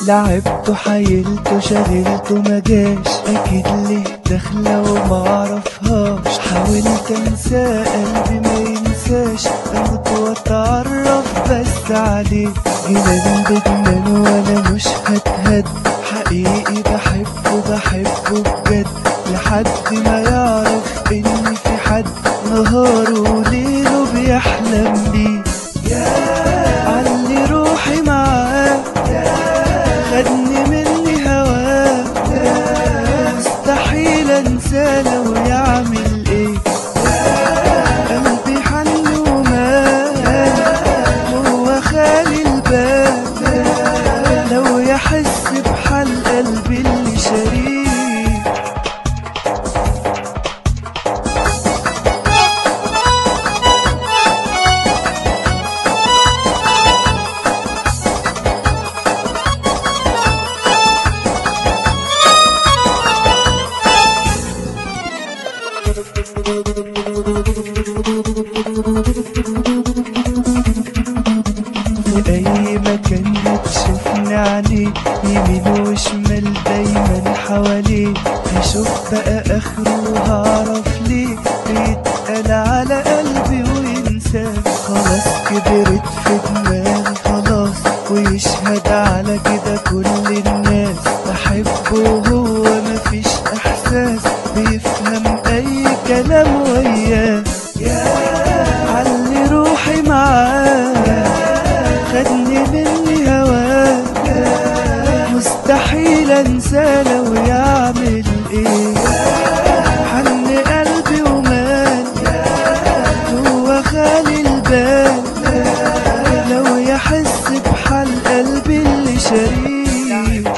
لعبته حيلته شغلته مجاش اكيد ليه داخله ومعرفهاش حاولت انسى قلبي ما ينساش اموت واتعرف بس عليه جنان بجنان وانا مش هتهد حقيقي بحبه بحبه بجد لحد ما يعرف ان في حد نهاره وليله بيحلم بيه علي روحي معاه خدني مني هواه مستحيل انسى لو يعمل ايه قلبي حن ومال هو خالي البال لو يحس بحال قلبي اللي شريك في اي مكان هتشوفني عليه يمين وشمال دايما حواليه هشوف بقى اخره وهعرف ليه بيتقال على قلبي وينساه خلاص كبرت في دماغي خلاص ويشهد على كده كل الناس بحبه وهو مفيش احساس بيفهم اي كلام وياه علي روحي معاه خدني مني هواه مستحيل انسى لو يعمل ايه حن قلبي ومال هو خالي البال لو يحس بحال قلبي اللي شريك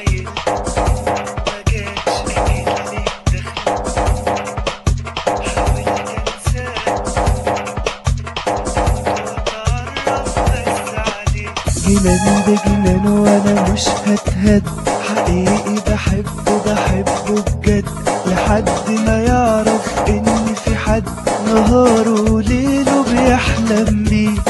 جنان بجنان وانا مش هتهد حقيقي بحبه بحبه بجد لحد ما يعرف ان في حد نهاره وليله بيحلم بيه